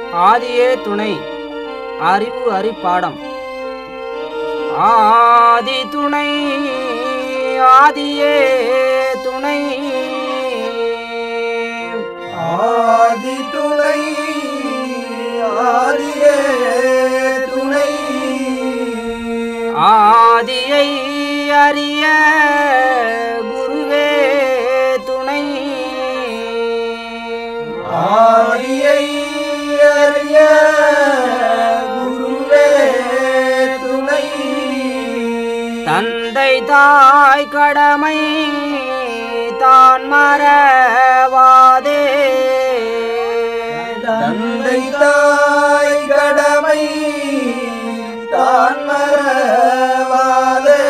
ஆதியே துணை அறிவு அறிப்பாடம் ஆதி துணை ஆதியே துணை ஆதி துணை ஆதியே துணை ஆதியை அறிய குருவே துணை ஆதியை அறிய குருவே துணை தந்தை தாய் கடமை தான் மறவாதே தந்தை தாய் கடமை தான் மறவாதே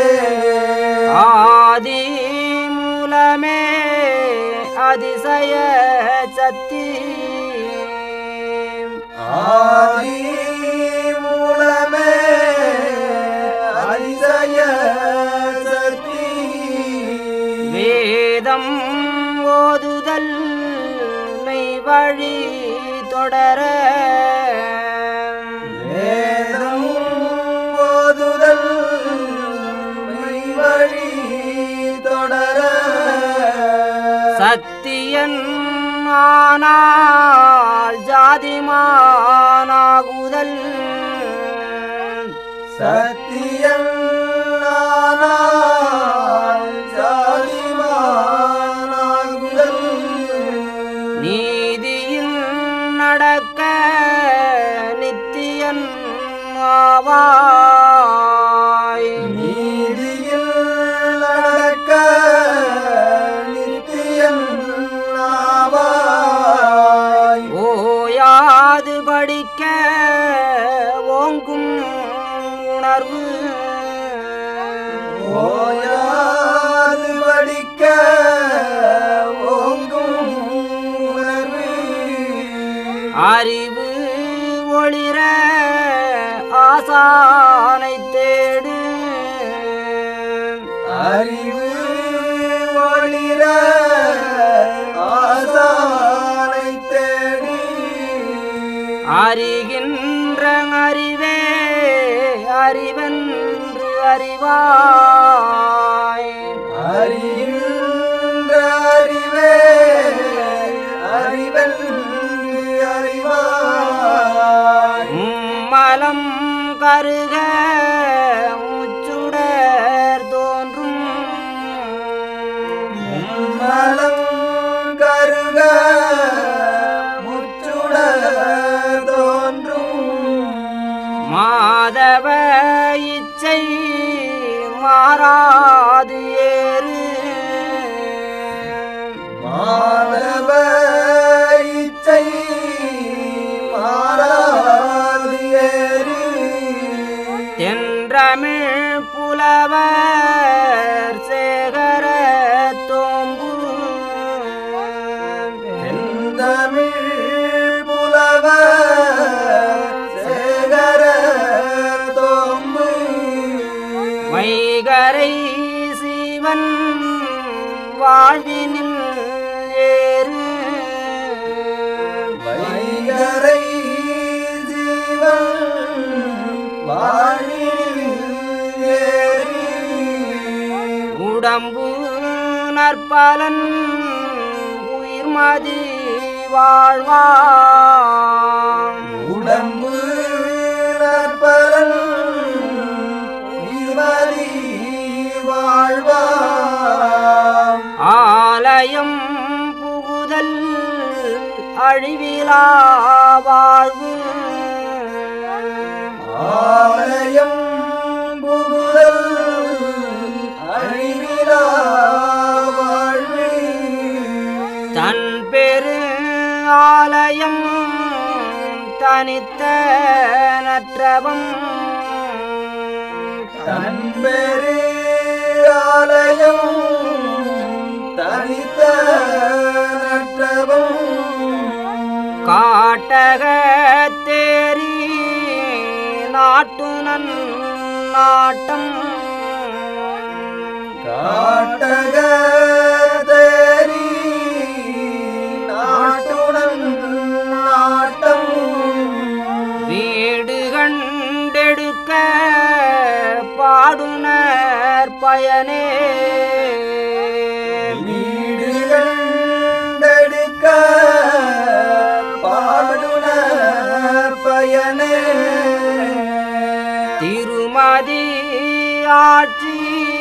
ஆதி மூலமே அதிசய சக்தி ஆதி மூலமே அதிசய சக்தி வேதம் ஓதுதல் மெய் வழி தொடர வேதம் ஓதுதல் மெய் வழி தொடர சத்தியன் ஆனால் ஜாதிமானாகுதல் சத்தியம் நானால் ஜாதிமானாகுதல் நீதியில் நடக்க நித்தியன் ஆவாய் நீதியில் நடக்க நித்தியன் ஆவாய் ஓயாது படிக்க ஓங்கும் உணர்வு ஓயாது படிக்க ஓங்கும் உணர்வு அறிவு ஒளிர ஆசானை தேடு அறிவு ஒளிர ஆசானை தேடி அறிகின்ற அறிவே அறிவென்று அறிவாய் அறிகின்ற அறிவே அறிவென்று அறிவாய் மலம் கருக முச்சுடர் தோன்றும் மலம் கருக முச்சுட தோன்றும் மாதவ இச்சை மாறாது ஏறு மாதவ இச்சை மாறாது ஏறு தென்றமிழ் புலவர் சேகர தோம்பு செந்தமிழ் புலவ சேகர தோம்பு வைகரை சிவன் வாழ்வினில் ஏறு வைகரை ஜீவன் வாழில் ஏறி உடம்பு நற்பலன் உயிர்மதி வாழ்வான் உடம்பு நற்பலன் உயிர்மதி வாழ்வாம் ஆலயம் புகுதல் அழிவிலா வாழ்வு ஆலயம் புகுதல் அழிவிலா வாழ்வு தன் பெரு ஆலயம் தனித்த நற்றவம் தன்பெரு ஆலயம் தனித்த நற்றவம் காட்டக தேரி நாட்டு நன் நாட்டம் காட்டக தேரி நாட்டுடன் நாட்டம் பயனே வீடு கண்டெடுக்க பாடுனர் பயனே திருமதி ஆட்சி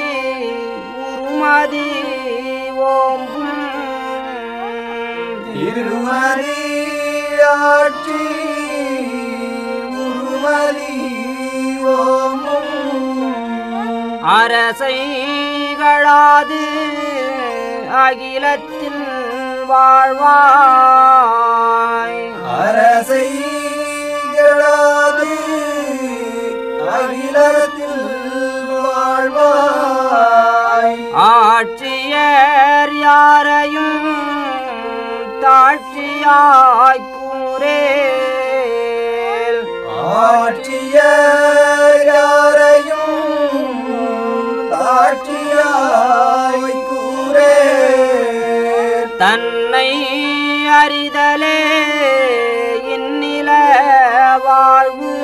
உருமதி ஓம்பும் திருமதி ஆட்சி உருமதி ஓமும் அரசைகளாது அகிலத்தில் வாழ்வாய் அரசை கெடாது அகிலத்தில் வாழ்வாய் ஆட்சியர் யாரையும் தாட்சியாய் கூறேல் ஆட்சியர் யாரையும் தாட்சியாய் கூறே தன்னை அறிதலே இந்நில வாழ்வு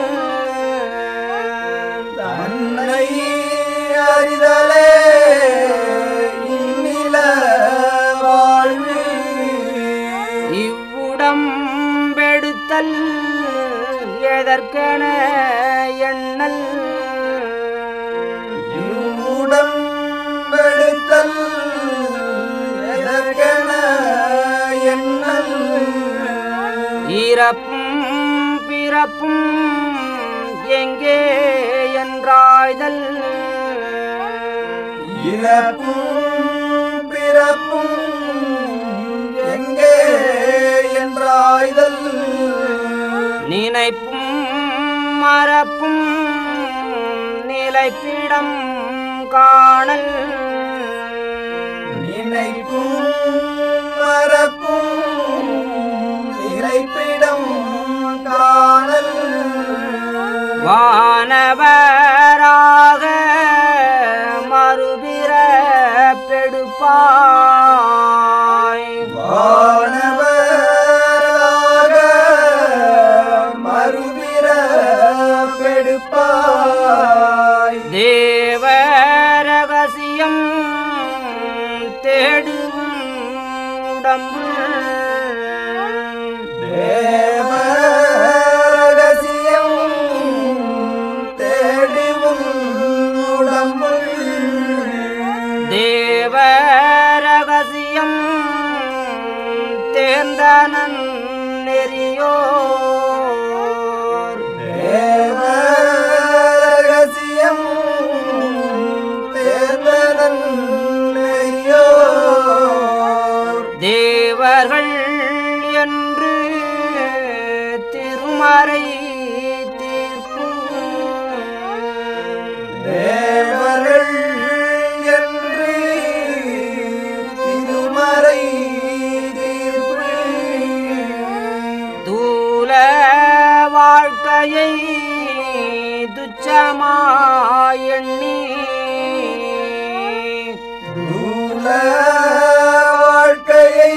தன்னை அறிதலே இந்நில வாழ்வு இவ்வுடம்பெடுத்தல் எதற்கென எண்ணல் இவ்வுடம்பெடுத்தல் எதற்கென எண்ணல் இறப்பும் பிறப்பும் எங்கே என்றாய்தல் இறப்பும் பிறப்பும் எங்கே என்றாய்தல் நினைப்பும் மறப்பும் நிலைப்பிடம் காணல் நினைப்பும் மறப்பும் இறைப்பிடம் காணல் வானவராக மறுபிற பெடுப்பாய் வானவராக மறுபிற பெடுப்பாய் தேவ ரகசியம் தேடும் உடம்பு தேவ ரகசியம் தேடிவும் உடம்புள் தேவ ரகசியம் தேர்ந்தனன் நெறியோர் தேவ ரகசியம் தேர்ந்தனன் நெறியோர் தேவர்கள் என்று திருமறை தீர்ப்பு தேவர்கள் என்று திருமறை தீர்ப்பு தூல வாழ்க்கையை துச்சமாயண்ணி தூல வாழ்க்கையை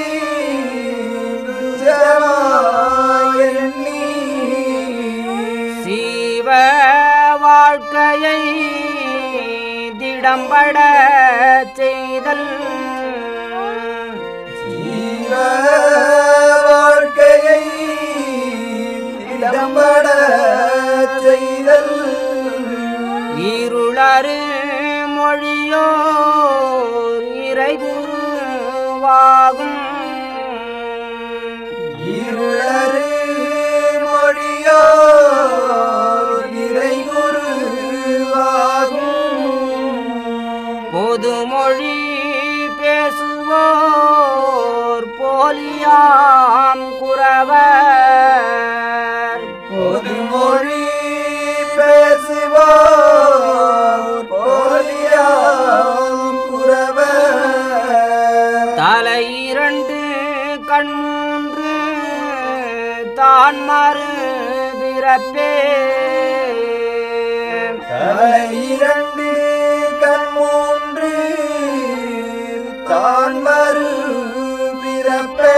துச்சமாயெண்ணி சீவ வாழ்க்கையை திடம்பட செய்தல் ஜீவ வாழ்க்கையை இடம்பட செய்தல் இருளறு மொழியோர் இறைகுருவாகும் இருளறு மொழியோ இறை குருவாகும் பொதுமொழி பேசுவோர் போலியாம் குறவர் பொதுமொழி பேசுவோர் போலியாம் குறவர் தலை இரண்டு கண் மூன்று தான் மறு பிறப்பே தலை இரண்டு கண் மூன்று தான் மறு பிறப்பே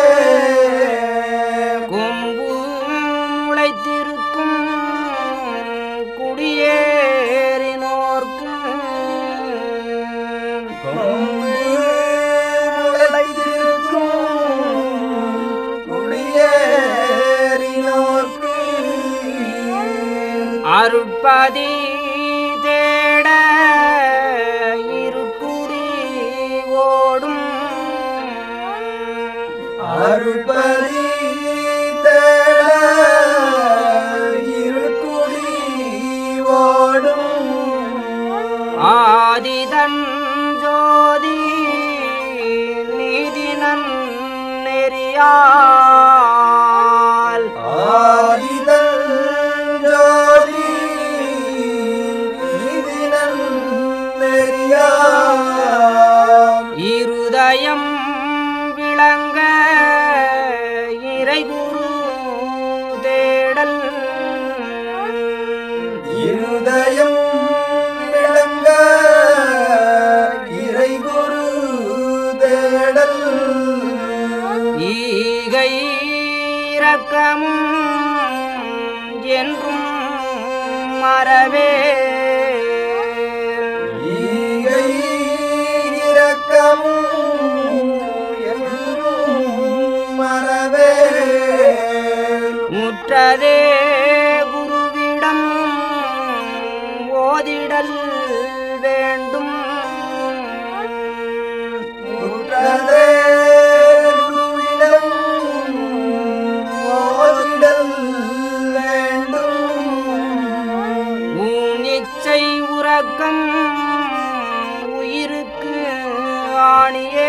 கொம்பு முளைத்திருக்கும் குடியேறினோர்க்கு அருட்பதி தேட இருக்குடி ஓடும் அருள்பதி தேட இருக்குடி ஓடும் ஆதிதன் ஜோதி நீதினன் நெறியால் ஆதிதல் ஜோதி நீதினன் நெறியாம் இருதயம் விளங்க இறைகுரு தேடல் இருதயம் விளங்க இறைகுரு தேடல் ஈகை இரக்கமும் என்றும் மறவே ஈகை இரக்கமும் என்றும் மறவே முற்றதே குருவிடம் ஓதிடல் வேண்டும் முற்றதே குருவிடம் ஓதிடல் வேண்டும் உன் இச்சை உறக்கம் உயிருக்கு ஆணியே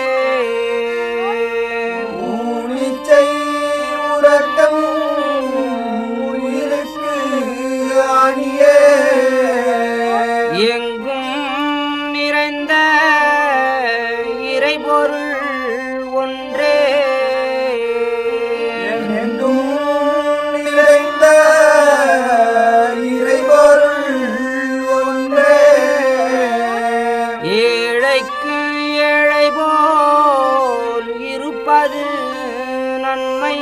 ஊனிச்சை உறக்கம் உயிருக்கு ஆணியே எங்கும் நிறைந்த இறைபொருள் ஒன்றே எங்கும் நிறைந்த இறைபொருள் ஒன்றே ஏழைக்கு ஏழை போல் இருப்பது நன்மை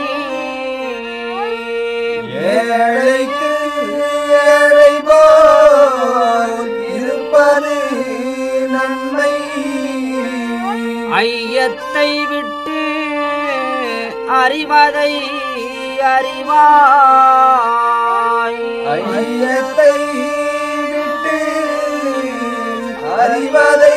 ஏழைக்கு ஏழை போல் இருப்பது நன்மை ஐயத்தை விட்டு அறிவதை அறிவாய் ஐயத்தை விட்டு அறிவதை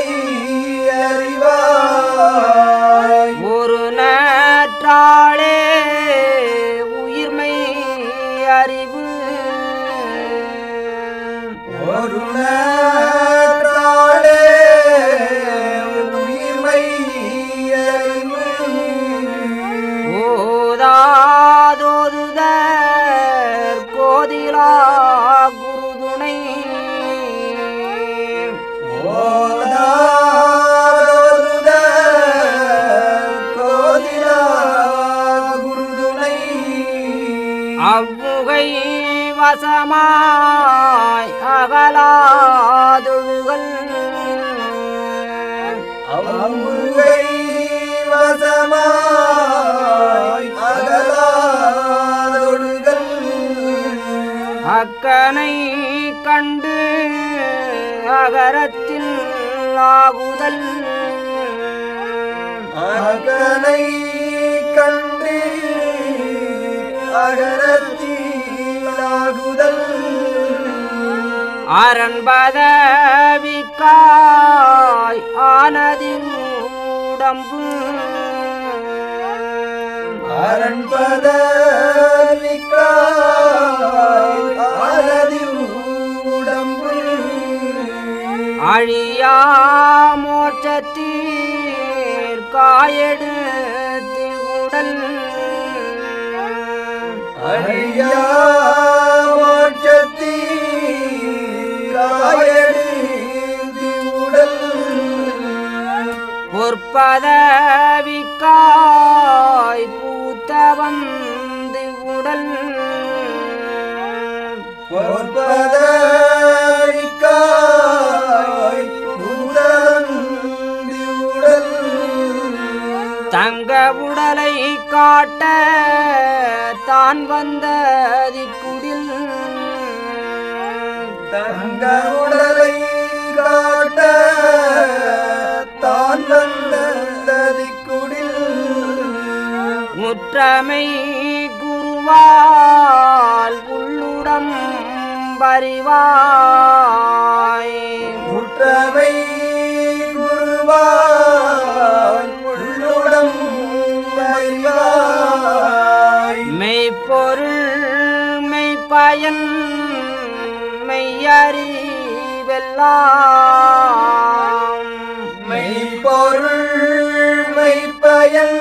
அறிவாய் ஒரு நாற்றாளே உயிர்மை அறிவு ஒரு நாட்டாளே உயிர்மை அறிவு ஓதாதோதுதற் கோதிலா குருதுணை ஓதாரோதுத கோதிலா குருதுணை அவ்வுகை வசமாய் அகலாதொழுகள் அவ்வுகை வசமாய் அகலாதொடுகள் அக்கனை கண்டு அகரத்தில் ஆகுதல் அகனை கண்டு அகரத்தீலாகுதல் அரண்பதவிக்காய் ஆனதி உடம்பு அரண்பதவிக்காய் ஆனதி உடம்பு அழியா மோட்சத்தீர் காயெடுத்து உடல் அழியா மோட்சத்தீ காயடி உடல் பொற்பதவிக்காய் பூத்த வந்து உடல் பொற்பதவிக்காய் புதந்தி உடல் தங்க உடலை காட்ட தான் வந்த திக்குடில் தங்க உடலை காட்ட தான் வந்ததிக்குடில் முற்றமை குருவால் உள்ளுடம் பரிவாய் முற்றவை குருவாய் உள்ளுடம் அறிவாய் மெய்ப்பொருள் மெய்ப்பயன் மெய்யறிவெல்லாம் மெய்ப்பொருள் மெய்ப்பயன்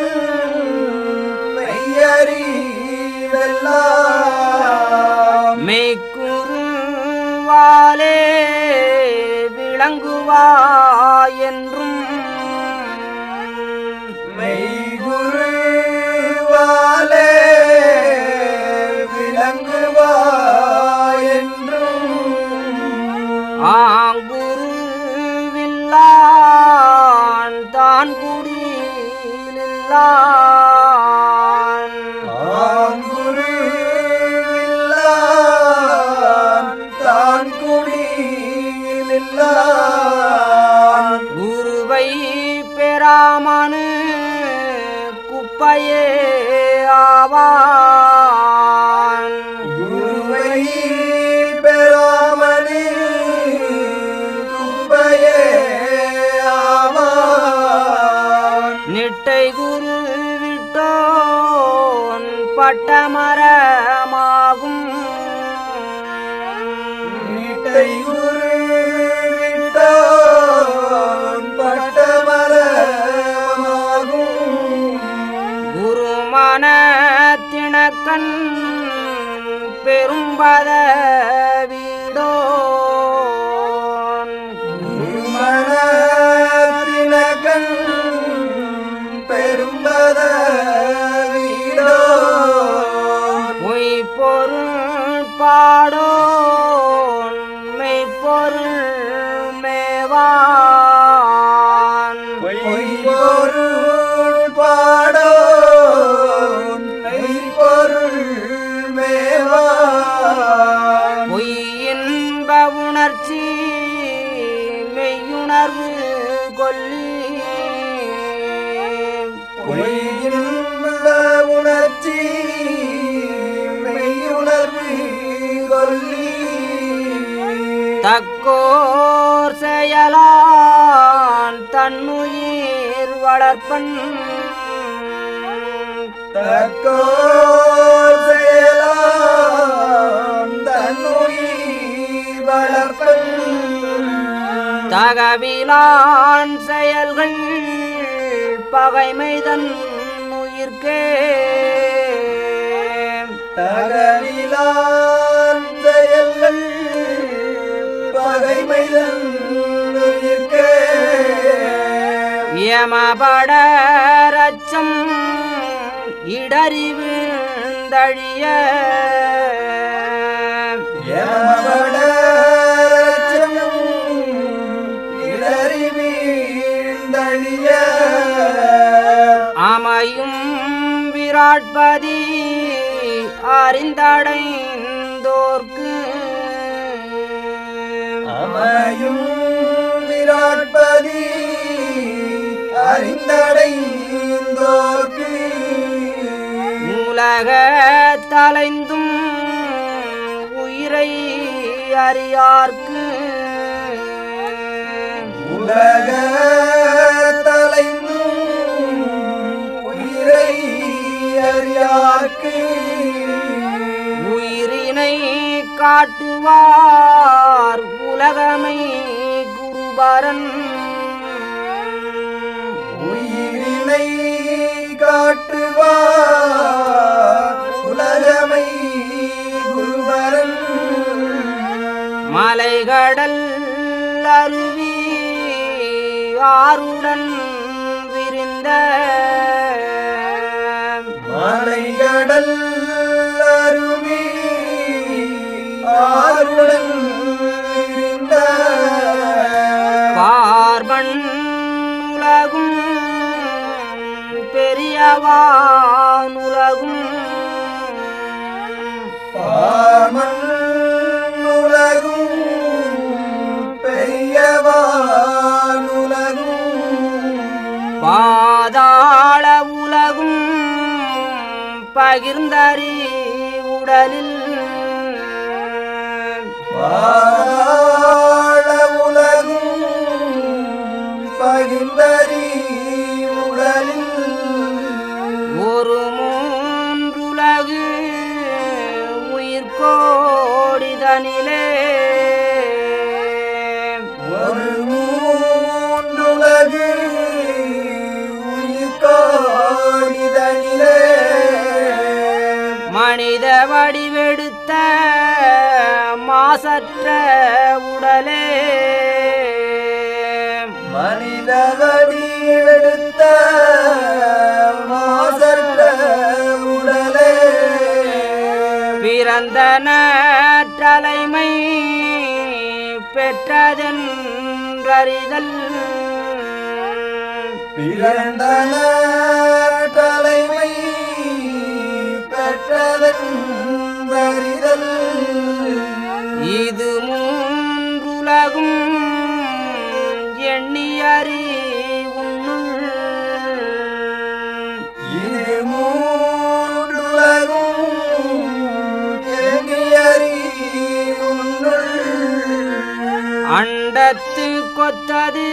மெய்யறிவெல்லாம் மெய்க்குருவாலே விளங்குவாய் என்றும் மெய்குருவாலே விளங்குவாய் என்றும் ஆங்குருவில்லான் தான் குடியில்லான் ஆங்குருவில்லான் தான் குடியில்லான் குருவை பெறாமனு குப்பையே ஆவான் குருவை பெறாமலே குப்பையே ஆவான் நிட்டை குரு விட்டோன் பட்டமரமாகும் நீட்டை உருவிட்டான் பட்டமரமாகும் குருமன திணக்கண் பெரும்பத வீடோன் குருமணத்தினகன் பெரும்பத வீடோ பொய் பொருள் பாடோன் மெய்ப்பொருள் மேவான் பொய்பொருள் பாடோ மெய்ப்பொருள் மேவான் பொய்யின்ப உணர்ச்சி மெய்யுணர்வு கொல்லி பொய்யின்ப உணர்ச்சி மெய்யுணர்வு கொல்லி தக்கோர் செயலான் தன்னுயிர் வளர்ப்பன் தக்கோர் செயலான் தன்னுயிர் வளர்ப்பன் தகவிலான் செயல்கள் பகைமைதன் உயிர்க்கே தகவிலான் செயல்கள் பகைமைதன் உயிர்க்கே யமபட ரச்சம் இடறிவு தழிய யமபடரச்சம் இடறி வீழ்ந்தழிய அமையும் விராட்பதி அறிந்தடைந்தோர்க்கு அமையும் விராட்பதி அறிந்தடைந்தோர்க்கு உலக தலைந்தும் உயிரை அறியார்க்கு உலக தலைந்தும் உயிரை அறியார்க்கு உயிரினை காட்டுவார் உலகமை குருபரன் உயிரினை காட்டுவார் உலகமை குருவரன் மலைகடல் அருவி ஆருடன் விரிந்த மலைகடல் அருவி ஆருடன் விரிந்த பார்வன் உலகும் பெரியவான் உலகும் பார்மன் உலகும் பெரியவான் உலகும் பாதாள உலகும் பகிர்ந்தறி உடலில் பாழ உலகும் பகிர்ந்தறி உடலில் ஒரு மூன்றுலகு உயிர் கோடிதனிலே ஒரு மூன்றுலகு உயிர் கோடிதனிலே மனித வடிவெடுத்த மாசற்ற உடலே மனித வடிவெடுத்த மாசற்ற உடலே பிறந்த நற்றலைமை பெற்றதென்றறிதல் பிறந்தன தலைமை பெற்றதன் வரிதல் இது மூன்றுலகும் எண்ணியறி உன்னுள் இது மூன்றுலகும் எண்ணியறி உன்னுள் அண்டத்து கொத்தது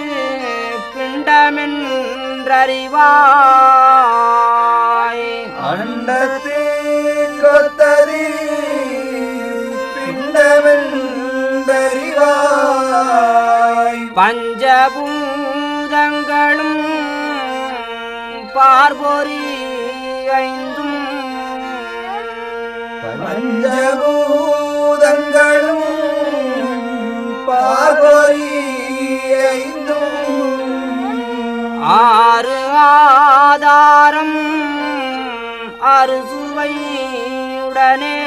பிண்டமென்றறிவாய் அண்டத்தே கொத்ததி பிண்டமென்றறிவாய் பஞ்சபூதங்களும் பார்பொறி ஐந்தும் பஞ்சபூதங்களும் பார்வரி ஐந்தும் ஆறு ஆதாரம் அறுசுவை உடனே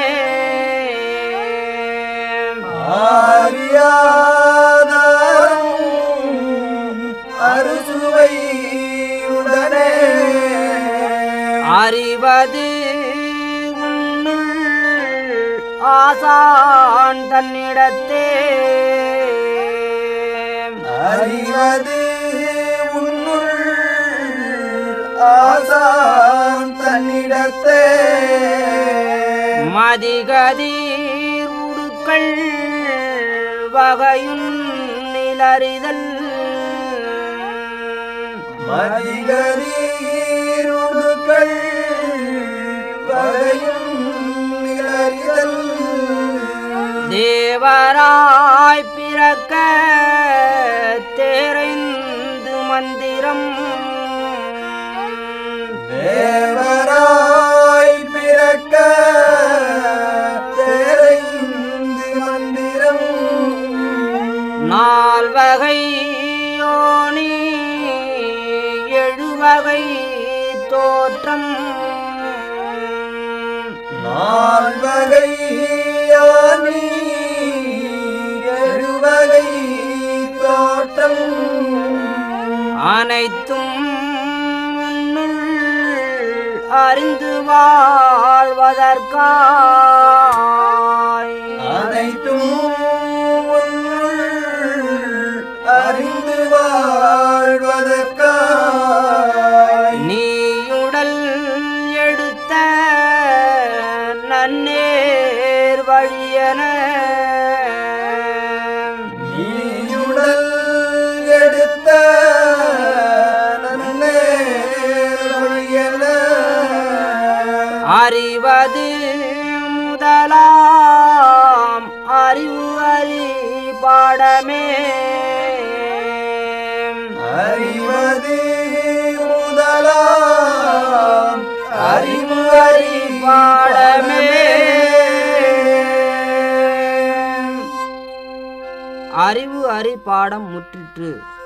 ஆரியாதாரம் அறுசுவை உடனே அறிவது உன்னுள் ஆசான் தன்னிடத்தே அறிவது உன்னுள் ஆசான் தன்னிடத்தே மதிகதீர் உடுக்கள் வகையுன் நிலறிதல் மதிகரீருடுக்கள் வகையும் நிலறிதல் தேவராய் பிறக்க தேரைந்து மந்திரம் தேவராய் பிறக்க தேரைந்து மந்திரம் நால்வகை யோனி எழுவகை தோற்றம் நால்வகை யானி எழுவகை தோற்றம் அனைத்தும் உன்னுள் அறிந்து வாழ்வதற்காய் அனைத்தும் உன்னுள் அறிந்து வாழ்வதற்காய் நீயுடல் எடுத்த நன்னேர் வழியன நீயுடல் எடுத்த நன்னே வழியன அறிவது முதலாம் அறிவு அறி பாடமே அறிவது முதலாம் அறிவு அறி பாடமே அறிவு அறி பாடம் முற்றிற்று